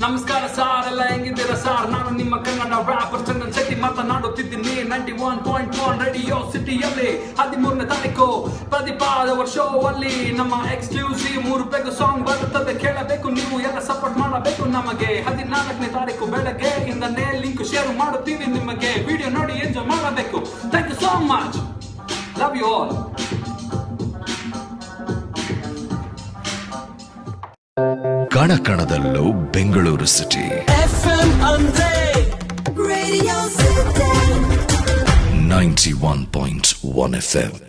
ನಮಸ್ಕಾರ ಸಾರ್ ಎಲ್ಲ ಹೆಂಗಿದ್ದೀರಾ ಸಾರ್ ನಾನು ನಿಮ್ಮ ಕನ್ನಡ ರ್ಯಾಪರ್ ಚಂದನ್ ಶೆಟ್ಟಿ ಮಾತನಾಡುತ್ತಿದ್ದೀನಿ ninety one point one radio ಸಿಟಿಯಲ್ಲಿ ಹದಿಮೂರನೇ ತಾರೀಕು ಪ್ರತಿಪಾದ ಶೋ ಅಲ್ಲಿ ನಮ್ಮ ಎಕ್ಸ್ಕ್ಲೂಸಿವ್ ಮೂರು ಬೇಗ ಸಾಂಗ್ ಬರುತ್ತದೆ ಕೇಳಬೇಕು ನೀವು ಎಲ್ಲ ಸಪೋರ್ಟ್ ಮಾಡಬೇಕು ನಮಗೆ ಹದಿನಾಲ್ಕನೇ ತಾರೀಕು ಬೆಳಗ್ಗೆ ಇಂದನೇ ಲಿಂಕ್ ಶೇರ್ ಮಾಡುತ್ತೀವಿ ನಿಮಗೆ ವಿಡಿಯೋ ನೋಡಿ ಎಂಜಾಯ್ ಮಾಡಬೇಕು thank you so much love you all ಕಣಕಣದಲ್ಲೂ ಬೆಂಗಳೂರು ಸಿಟಿ FM ಅಂದ್ರೆ Radio City. Ninety one point one F M